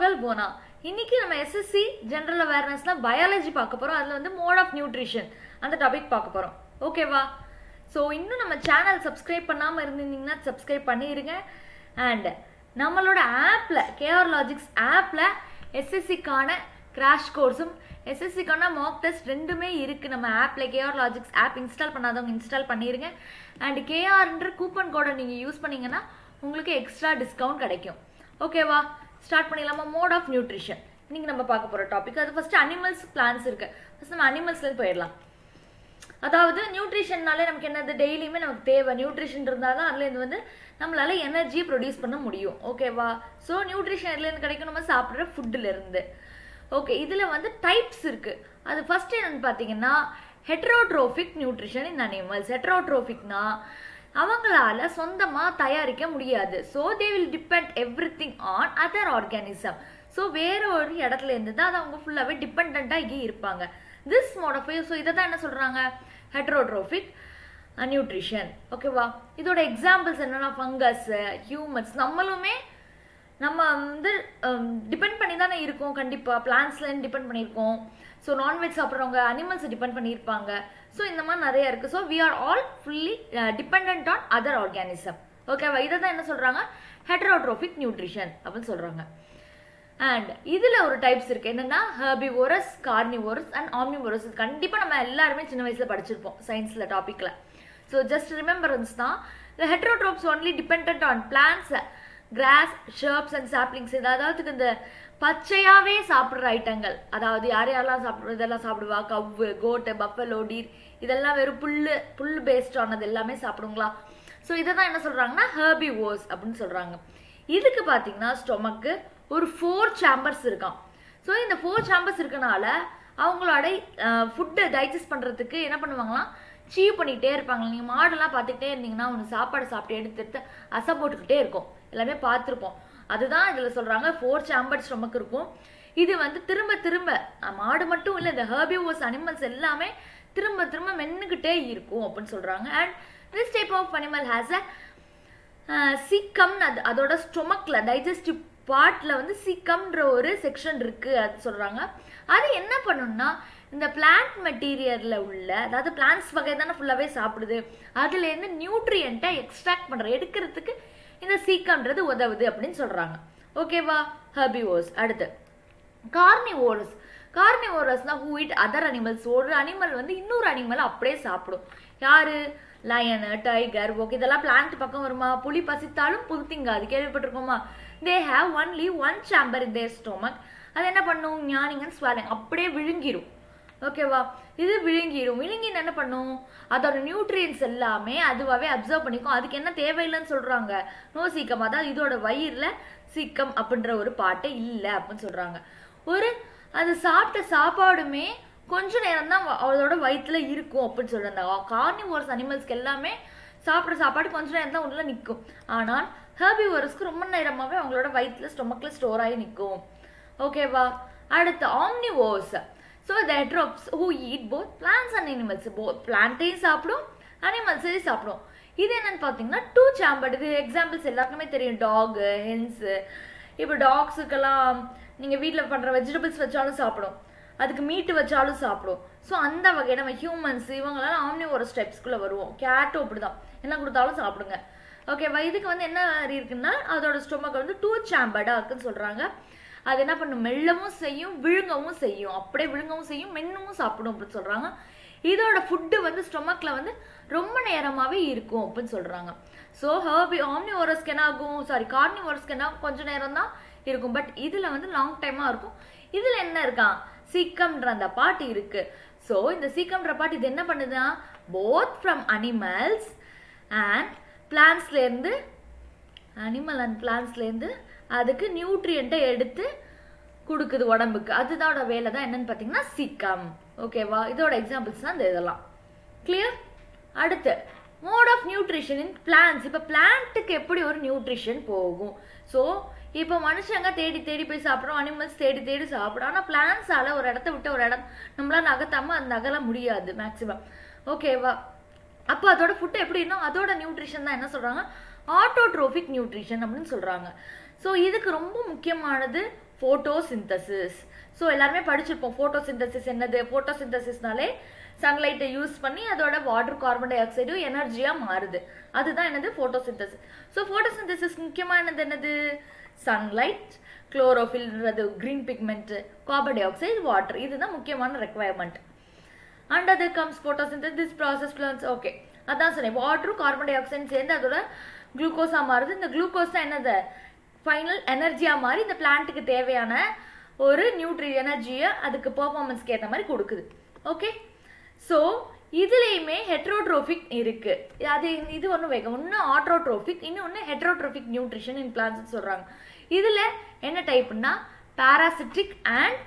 உங்கள் போனா இன்னைக்கு நம்ம எஸ்எஸ்சி ஜென்ரல் அவேர்னஸ்ல பயாலஜி பார்க்க போறோம் அதுல வந்து மோட் ஆஃப் நியூட்ரிஷன் அந்த டாபிக் பார்க்க போறோம் ஓகேவா ஸோ இன்னும் நம்ம சேனல் சப்ஸ்கிரைப் பண்ணாமல் இருந்திருந்தீங்கன்னா சப்ஸ்கிரைப் பண்ணிடுங்க அண்ட் நம்மளோட ஆப்பில் கேஆர் லாஜிக்ஸ் ஆப்பில் எஸ்எஸ்சிக்கான கிராஷ் கோர்ஸும் எஸ்எஸ்சிக்கான மாக் டெஸ்ட் ரெண்டுமே இருக்குது நம்ம ஆப்பில் கேஆர் லாஜிக்ஸ் ஆப் இன்ஸ்டால் பண்ணாதவங்க இன்ஸ்டால் பண்ணிடுங்க அண்ட் கேஆர்ன்ற கூப்பன் கோடை நீங்கள் யூஸ் பண்ணீங்கன்னா உங்களுக்கு எக்ஸ்ட்ரா டிஸ்கவுண்ட் கிடைக்கும் ஓகேவா ஸ்டார்ட் பண்ணிடலாமா மோட் ஆஃப் நியூட்ரிஷன் இன்னைக்கு நம்ம பார்க்க போகிற டாபிக் அது ஃபஸ்ட்டு அனிமல்ஸ் பிளான்ஸ் இருக்கு ஃபஸ்ட் நம்ம அனிமல்ஸ்லேருந்து போயிடலாம் அதாவது நியூட்ரிஷன்னாலே நமக்கு என்னது டெய்லியுமே நமக்கு தேவை நியூட்ரிஷன் இருந்தால் தான் அதுலேருந்து வந்து நம்மளால எனர்ஜியை ப்ரொடியூஸ் பண்ண முடியும் ஓகேவா ஸோ நியூட்ரிஷன் எதுலேருந்து கிடைக்கும் நம்ம சாப்பிட்ற ஃபுட்டுலேருந்து ஓகே இதில் வந்து டைப்ஸ் இருக்குது அது ஃபர்ஸ்ட் என்னன்னு பார்த்தீங்கன்னா ஹெட்ரோட்ரோஃபிக் நியூட்ரிஷன் இன் அனிமல்ஸ் ஹெட்ரோட்ரோஃபிக்னா அவங்களால சொந்தமாக தயாரிக்க முடியாது so they will depend everything on other organism so வேற ஒரு இடத்துல இருந்து தான் அது அவங்க ஃபுல்லாகவே டிபெண்ட்டாக இங்கே இருப்பாங்க திஸ் மோடஃபை ஸோ இதை தான் என்ன சொல்கிறாங்க ஹெட்ரோட்ரோஃபிக் நியூட்ரிஷன் ஓகேவா இதோட எக்ஸாம்பிள்ஸ் என்னன்னா ஃபங்கஸ் ஹியூமன்ஸ் நம்மளுமே நம்ம வந்து டிபெண்ட் பண்ணி தானே இருக்கோம் கண்டிப்பாக பிளான்ஸ்லேருந்து டிபெண்ட் பண்ணியிருக்கோம் ஸோ நான்வெஜ் சாப்பிட்றவங்க அனிமல்ஸை டிபெண்ட் பண்ணியிருப்பாங்க ஸோ இந்த மாதிரி நிறைய இருக்குது so we are all fully depend on other organism ஓகேவா இதை தான் என்ன சொல்கிறாங்க ஹெட்ரோட்ரோஃபிக் நியூட்ரிஷன் அப்படின்னு சொல்கிறாங்க அண்ட் இதில் ஒரு டைப்ஸ் இருக்குது என்னென்னா ஹர்பிவோரஸ் கார்னிவோரஸ் அண்ட் ஆம்னிவோரஸ் இது கண்டிப்பாக நம்ம எல்லாருமே சின்ன வயசில் படிச்சிருப்போம் சயின்ஸில் டாப்பிக்கில் ஸோ ஜஸ்ட் ரிமெம்பரன்ஸ் தான் இந்த heterotrophs only depend on plants grass shrubs and saplings அதாவது இந்த பச்சையாகவே சாப்பிட்ற ஐட்டங்கள் அதாவது யார் யாரெல்லாம் சாப்பிட்ற இதெல்லாம் சாப்பிடுவா கவ்வு கோட்டு பஃபலோ டீர் இதெல்லாம் வெறும் புல் புல் பேஸ்ட் ஆனது எல்லாமே சாப்பிடுங்களா ஸோ இதை தான் என்ன சொல்கிறாங்கன்னா ஹர்பிவோர்ஸ் அப்படின்னு சொல்கிறாங்க இதுக்கு பார்த்தீங்கன்னா ஸ்டொமக்கு ஒரு ஃபோர் சாம்பர்ஸ் இருக்கான் ஸோ இந்த ஃபோர் சாம்பர்ஸ் இருக்கனால அவங்களோட ஃபுட்டை டைஜஸ்ட் பண்ணுறதுக்கு என்ன பண்ணுவாங்களாம் சீவ் பண்ணிக்கிட்டே இருப்பாங்க நீங்கள் மாடெல்லாம் பார்த்துக்கிட்டே இருந்தீங்கன்னா ஒன்று சாப்பாடு சாப்பிட்டு எடுத்து எடுத்து அசை போட்டுக்கிட்டே இருக்கும் எல்லாமே பார்த்துருப்போம் அதுதான் இதில் சொல்கிறாங்க ஃபோர் சாம்பர்ஸ் ஸ்டொமக் இருக்கும் இது வந்து திரும்ப திரும்ப மாடு மட்டும் இல்லை இந்த ஹர்பிவோஸ் அனிமல்ஸ் எல்லாமே திரும்ப திரும்ப மென்னுக்கிட்டே இருக்கும் அப்படின்னு சொல்கிறாங்க and this type of animal has a caecum அது அதோட ஸ்டொமக்ல டைஜஸ்டிவ் பார்ட்ல வந்து சீக்கம்ன்ற ஒரு செக்ஷன் இருக்கு அது சொல்றாங்க அது என்ன பண்ணும்னா இந்த பிளான்ட் மெட்டீரியல்ல உள்ள அதாவது பிளான்ஸ் வகை தானே ஃபுல்லாவே சாப்பிடுது அதுல இருந்து நியூட்ரியண்ட்டை எக்ஸ்ட்ராக்ட் பண்ற எடுக்கிறதுக்கு இந்த சீக்கம்ன்றது உதவுது அப்படின்னு சொல்றாங்க ஓகேவா ஹர்பிவோர்ஸ் அடுத்து கார்னிவோரஸ் கார்னிவோரஸ்னா ஹூ இட் அதர் அனிமல்ஸ் ஒரு அனிமல் வந்து இன்னொரு அனிமல் அப்படியே சாப்பிடும் யாரு லயனு டைகர் ஓகே இதெல்லாம் பிளான்ட் பக்கம் வருமா புலி பசித்தாலும் புதுத்திங்காது கேள்விப்பட்டிருக்கோமா they have only one chamber in their stomach அது என்ன பண்ணும் ஞானிங்கன்னு ஸ்வாலிங் அப்படியே விழுங்கிரும் ஓகேவா இது விழுங்கிரும் விழுங்கின்னு என்ன பண்ணும் அதோட நியூட்ரியன்ஸ் எல்லாமே அதுவாகவே அப்சர்வ் பண்ணிக்கும் அதுக்கு என்ன தேவையில்லைன்னு சொல்கிறாங்க நோ சீக்கம் அதாவது இதோட வயிறில் சீக்கம் அப்படின்ற ஒரு பாட்டே இல்லை அப்படின்னு சொல்கிறாங்க ஒரு அது சாப்பிட்ட சாப்பாடுமே கொஞ்ச நேரம் தான் அதோட வயிற்றுல இருக்கும் அப்படின்னு சொல்றாங்க கார்னிவோர்ஸ் அனிமல்ஸ்க்கு எல்லாமே சாப்பிட்ற சாப்பாடு கொஞ்ச நேரம் தான் உள்ள நிற்கும் ஆனால் ஹர்பிவோரஸ்க்கு ரொம்ப நேரமாகவே அவங்களோட வயிற்றுல ஸ்டொமக்ல ஸ்டோர் ஆகி நிற்கும் ஓகேவா அடுத்து omnivores so the heterotrophs who eat both plants and animals போ பிளான்ட்டையும் சாப்பிடும் அனிமல்ஸையும் சாப்பிடும் இது என்னன்னு பார்த்தீங்கன்னா டூ சாம்பர்ட் இது எக்ஸாம்பிள்ஸ் எல்லாருக்குமே தெரியும் டாகு ஹென்ஸு இப்போ டாக்ஸுக்கெல்லாம் நீங்கள் வீட்டில் பண்ணுற வெஜிடபிள்ஸ் வச்சாலும் சாப்பிடும் அதுக்கு மீட்டு வச்சாலும் சாப்பிடும் ஸோ அந்த வகை நம்ம ஹியூமன்ஸ் இவங்களால ஆம்னி ஒரு ஸ்டெப்ஸ்குள்ளே வருவோம் கேட்டும் அப்படி தான் என்ன கொடுத்தாலும் சாப்பிடுங்க ஓகேவா இதுக்கு வந்து என்ன இருக்குன்னா அதோட ஸ்டொமக் வந்து டூ சாம்பர்டாக இருக்குன்னு சொல்கிறாங்க அது என்ன பண்ணும் மெல்லவும் செய்யும் விழுங்கவும் செய்யும் அப்படியே விழுங்கவும் செய்யும் மென்னவும் சாப்பிடும் அப்படின்னு சொல்கிறாங்க இதோட ஃபுட்டு வந்து ஸ்டொமக்ல வந்து ரொம்ப நேரமாகவே இருக்கும் அப்படின்னு சொல்கிறாங்க ஸோ ஹர்பி ஆம்னி ஓரஸ்க்கு என்ன ஆகும் சாரி கார்னி ஓரஸ்க்கு என்ன கொஞ்சம் நேரம் தான் இருக்கும் பட் இதில் வந்து லாங் டைமாக இருக்கும் இதில் என்ன இருக்கான் சீக்கம்ன்ற அந்த பாட்டு இருக்கு ஸோ இந்த சீக்கம்ன்ற பாட்டு இது என்ன பண்ணுதுன்னா போத் ஃப்ரம் அனிமல்ஸ் அண்ட் பிளான்ஸ்லேருந்து அனிமல் அண்ட் பிளான்ஸ்லேருந்து அதுக்கு நியூட்ரியண்ட்டை எடுத்து கொடுக்குது உடம்புக்கு அதுதோட வேலை தான் என்னன்னு பார்த்தீங்கன்னா சீக்கம் ஓகேவா இதோட எக்ஸாம்பிள்ஸ் தான் இந்த இதெல்லாம் கிளியர் அடுத்து mode of nutrition in plants இப்போ பிளான்ட்டுக்கு எப்படி ஒரு நியூட்ரிஷன் போகும் ஸோ இப்போ மனுஷங்க தேடி தேடி போய் சாப்பிட்றோம் அனிமல்ஸ் தேடி தேடி சாப்பிடும் ஆனால் பிளான்ஸால ஒரு இடத்த விட்டு ஒரு இடம் நம்மளால நகர்த்தாம அது நகர முடியாது மேக்சிமம் ஓகேவா அப்போ அதோட ஃபுட்டு எப்படின்னா அதோட நியூட்ரிஷன் தான் என்ன சொல்றாங்க ஆட்டோட்ரோபிக் நியூட்ரிஷன் அப்படின்னு சொல்றாங்க ஸோ இதுக்கு ரொம்ப முக்கியமானது ஃபோட்டோசிந்தசிஸ் ஸோ எல்லாருமே படிச்சிருப்போம் ஃபோட்டோசிந்தசிஸ் என்னது ஃபோட்டோசிந்தசிஸ்னாலே சன்லைட்டை யூஸ் பண்ணி அதோட வாட்டர் கார்பன் டை ஆக்சைடும் எனர்ஜியாக மாறுது அதுதான் என்னது ஃபோட்டோசிந்தசிஸ் ஸோ ஃபோட்டோசிந்தசிஸ் முக்கியமானது என்னது சன்லைட் குளோரோஃபில்ன்றது green pigment carbon dioxide water இதுதான் முக்கியமான ரெக்குவயர்மெண்ட் அண்ட் அது comes photosynthesis this process plants okay அதான் சொன்னேன் வாட்டரும் கார்பன் டை ஆக்சைடு சேர்ந்து அதோட குளுக்கோஸாக மாறுது இந்த குளுக்கோஸ் தான் என்னது ஃபைனல் எனர்ஜியாக மாறி இந்த பிளான்ட்டுக்கு தேவையான ஒரு நியூட்ரி எனர்ஜியை அதுக்கு பெர்ஃபார்மன்ஸ்க்கு ஏற்ற மாதிரி கொடுக்குது ஓகே ஸோ இதுலேயுமே ஹெட்ரோட்ரோபிக் இருக்கு அது இது ஒன்று வேகம் ஒன்று ஆட்ரோட்ரோபிக் இன்னொன்று ஹெட்ரோட்ரோபிக் நியூட்ரிஷன் இன் பிளான்ஸ் சொல்கிறாங்க இதில் என்ன டைப்னா parasitic and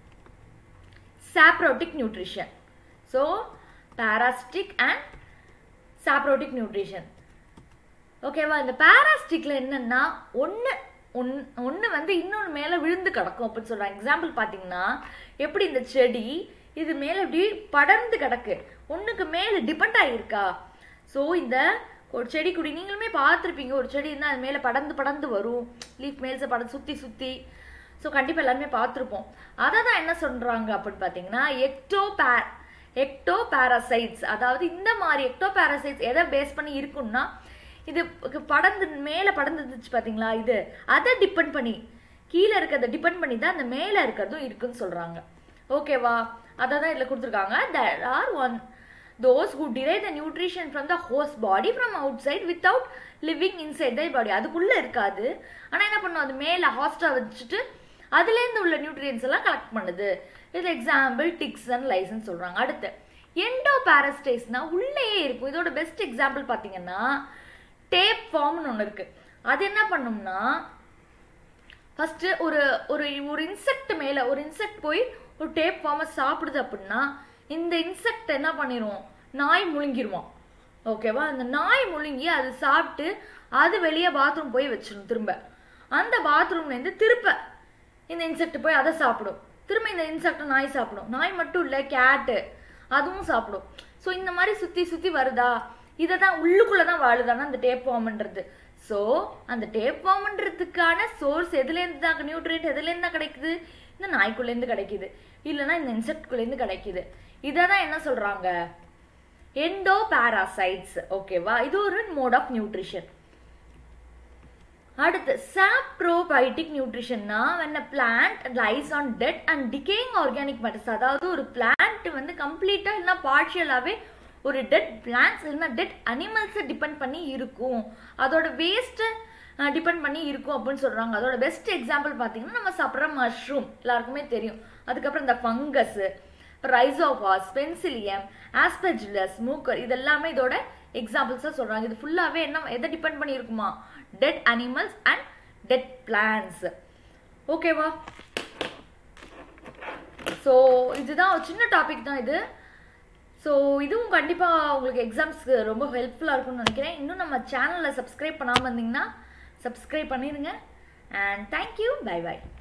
saprotrophic nutrition so parasitic and saprotrophic nutrition ஓகேவா இந்த பாராஸ்டிக்ல என்னன்னா ஒன்று ஒன் ஒன்று வந்து இன்னொன்று மேலே விழுந்து கிடக்கும் அப்படின்னு சொல்கிறாங்க எக்ஸாம்பிள் பார்த்தீங்கன்னா எப்படி இந்த செடி இது மேலே இப்படி படர்ந்து கிடக்கு ஒன்றுக்கு மேலே டிபெண்ட் ஆகியிருக்கா ஸோ இந்த ஒரு செடி குடி நீங்களுமே பார்த்துருப்பீங்க ஒரு செடி இருந்தால் அது மேலே படர்ந்து படர்ந்து வரும் லீஃப் மேல்ஸை படம் சுற்றி சுற்றி ஸோ கண்டிப்பாக எல்லாருமே பார்த்துருப்போம் அதை தான் என்ன சொல்கிறாங்க அப்படின்னு பார்த்தீங்கன்னா எக்டோ பேர் எக்டோ பாராசைட்ஸ் அதாவது இந்த மாதிரி எக்டோ பாராசைட்ஸ் எதை பேஸ் பண்ணி இருக்குன்னா இது படந்து மேலே படந்துச்சு பார்த்தீங்களா இது அதை டிபெண்ட் பண்ணி கீழே இருக்கிறத டிபெண்ட் பண்ணி தான் அந்த மேலே இருக்கிறதும் இருக்குன்னு சொல்கிறாங்க ஓகேவா அதை தான் இதில் கொடுத்துருக்காங்க there are one those who derive the nutrition from the host body from outside without living inside the body அதுக்குள்ளே இருக்காது ஆனால் என்ன பண்ணும் அது மேலே ஹாஸ்டா வச்சுட்டு அதுலேருந்து உள்ள நியூட்ரியன்ஸ் எல்லாம் கலெக்ட் பண்ணுது இது எக்ஸாம்பிள் டிக்ஸ் அண்ட் லைசன்ஸ் சொல்கிறாங்க அடுத்து எண்டோ பாரஸ்டைஸ்னா உள்ளேயே இருக்கும் இதோட பெஸ்ட் எக்ஸாம்பிள் பார்த்தீங்கன்னா டேப் ஃபார்ம்னு ஒன்று இருக்குது அது என்ன பண்ணும்னா ஃபஸ்ட்டு ஒரு ஒரு ஒரு இன்செக்ட் மேலே ஒரு இன்செக்ட் போய் ஒரு டேப் ஃபார்மை சாப்பிடுது அப்படின்னா இந்த இன்செக்ட் என்ன பண்ணிடும் நாய் முழுங்கிருவான் ஓகேவா அந்த நாய் முழுங்கி அது சாப்பிட்டு அது வெளியே பாத்ரூம் போய் வச்சிடும் திரும்ப அந்த பாத்ரூம்லேருந்து திருப்ப இந்த இன்செக்ட் போய் அதை சாப்பிடும் திரும்ப இந்த இன்செக்ட் நாய் சாப்பிடும் நாய் மட்டும் இல்லை கேட்டு அதுவும் சாப்பிடும் ஸோ இந்த மாதிரி சுற்றி சுற்றி வருதா இதை தான் உள்ளுக்குள்ளே தான் வாழுதானா அந்த டேப் ஃபார்ம்ன்றது ஸோ அந்த டேப் ஃபார்ம்ன்றதுக்கான சோர்ஸ் எதுலேருந்து தான் நியூட்ரியன்ட் எதுலேருந்து தான் கிடைக்குது இந்த நாய்க்குள்ளேருந்து கிடைக்குது இல்லைன்னா இந்த இன்செக்ட்குள்ளேருந்து கிடைக்குது இதை தான் என்ன சொல்கிறாங்க எண்டோ பாராசைட்ஸ் ஓகேவா இது ஒரு மோட் ஆஃப் நியூட்ரிஷன் அடுத்து சாப்ரோபைட்டிக் நியூட்ரிஷன்னா when a plant lies on dead and decaying organic matters அதாவது ஒரு பிளான்ட் வந்து கம்ப்ளீட்டாக இல்லைனா பார்ஷியலாகவே ஒரு டெட் பிளான்ஸ் இல்லைனா டெட் அனிமல்ஸை டிபெண்ட் பண்ணி இருக்கும் அதோட வேஸ்ட்டை டிபெண்ட் பண்ணி இருக்கும் அப்படின்னு சொல்கிறாங்க அதோட பெஸ்ட் எக்ஸாம்பிள் பார்த்தீங்கன்னா நம்ம சாப்பிட்ற மஷ்ரூம் எல்லாருக்குமே தெரியும் அதுக்கப்புறம் இந்த ஃபங்கஸ்ஸு ரைசோபாஸ் பென்சிலியம் ஆஸ்பெஜுலஸ் மூக்கர் இதெல்லாமே இதோட எக்ஸாம்பிள்ஸாக சொல்கிறாங்க இது ஃபுல்லாகவே என்ன எதை டிபெண்ட் பண்ணி இருக்குமா dead animals and dead plants ஓகேவா ஸோ இதுதான் ஒரு சின்ன டாபிக் தான் இது ஸோ இதுவும் கண்டிப்பாக உங்களுக்கு எக்ஸாம்ஸ்க்கு ரொம்ப ஹெல்ப்ஃபுல்லாக இருக்கும்னு நினைக்கிறேன் இன்னும் நம்ம சேனலில் சப்ஸ்கிரைப் பண்ணாமல் இருந்தீங்கன்னா சப்ஸ்கிரைப் பண்ணிடுங்க அண்ட் தேங்க்யூ பை பை